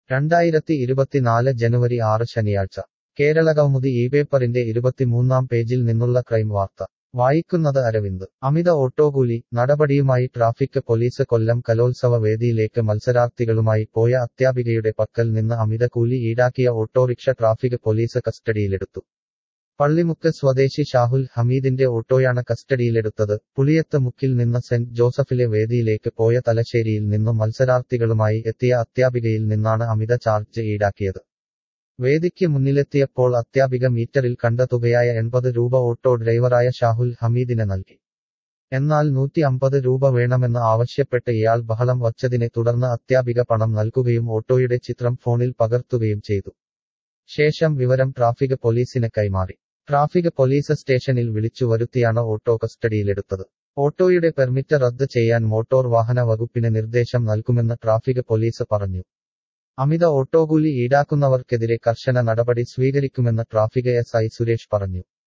രണ്ടായിരത്തി ഇരുപത്തിനാല് ജനുവരി ആറ് ശനിയാഴ്ച കേരളകൗമുദി ഈ പേപ്പറിന്റെ ഇരുപത്തിമൂന്നാം പേജിൽ നിന്നുള്ള ക്രൈം വാർത്ത വായിക്കുന്നത് അരവിന്ദ് അമിത ഓട്ടോകൂലി നടപടിയുമായി ട്രാഫിക് പോലീസ് കൊല്ലം കലോത്സവ വേദിയിലേക്ക് മത്സരാർത്ഥികളുമായി പോയ അധ്യാപികയുടെ പക്കൽ നിന്ന് അമിത കൂലി ഈടാക്കിയ ഓട്ടോറിക്ഷ ട്രാഫിക് പോലീസ് കസ്റ്റഡിയിലെടുത്തു പള്ളിമുക്ക് സ്വദേശി ഷാഹുൽ ഹമീദിന്റെ ഓട്ടോയാണ് കസ്റ്റഡിയിലെടുത്തത് പുളിയത്ത് മുക്കിൽ നിന്ന് സെന്റ് ജോസഫിലെ വേദിയിലേക്ക് പോയ തലശ്ശേരിയിൽ നിന്നു മത്സരാർത്ഥികളുമായി എത്തിയ അധ്യാപികയിൽ നിന്നാണ് അമിത ചാർജ് ഈടാക്കിയത് വേദിക്ക് മുന്നിലെത്തിയപ്പോൾ അധ്യാപിക മീറ്ററിൽ കണ്ട തുകയായ എൺപത് രൂപ ഓട്ടോ ഡ്രൈവറായ ഷാഹുൽ ഹമീദിന് നൽകി എന്നാൽ നൂറ്റി അമ്പത് രൂപ വേണമെന്ന് ആവശ്യപ്പെട്ട് ഇയാൾ ബഹളം വച്ചതിനെ തുടർന്ന് അധ്യാപിക പണം നൽകുകയും ഓട്ടോയുടെ ചിത്രം ഫോണിൽ പകർത്തുകയും ചെയ്തു ശേഷം വിവരം ട്രാഫിക് പോലീസിന് കൈമാറി ട്രാഫിക് പോലീസ് സ്റ്റേഷനിൽ വിളിച്ചു വരുത്തിയാണ് ഓട്ടോ കസ്റ്റഡിയിലെടുത്തത് ഓട്ടോയുടെ പെർമിറ്റ് റദ്ദ് ചെയ്യാൻ മോട്ടോർ വാഹന വകുപ്പിന് നിർദ്ദേശം നൽകുമെന്ന് ട്രാഫിക് പോലീസ് പറഞ്ഞു അമിത ഓട്ടോകൂലി ഈടാക്കുന്നവർക്കെതിരെ കർശന നടപടി സ്വീകരിക്കുമെന്ന് ട്രാഫിക് എസ് ഐ സുരേഷ് പറഞ്ഞു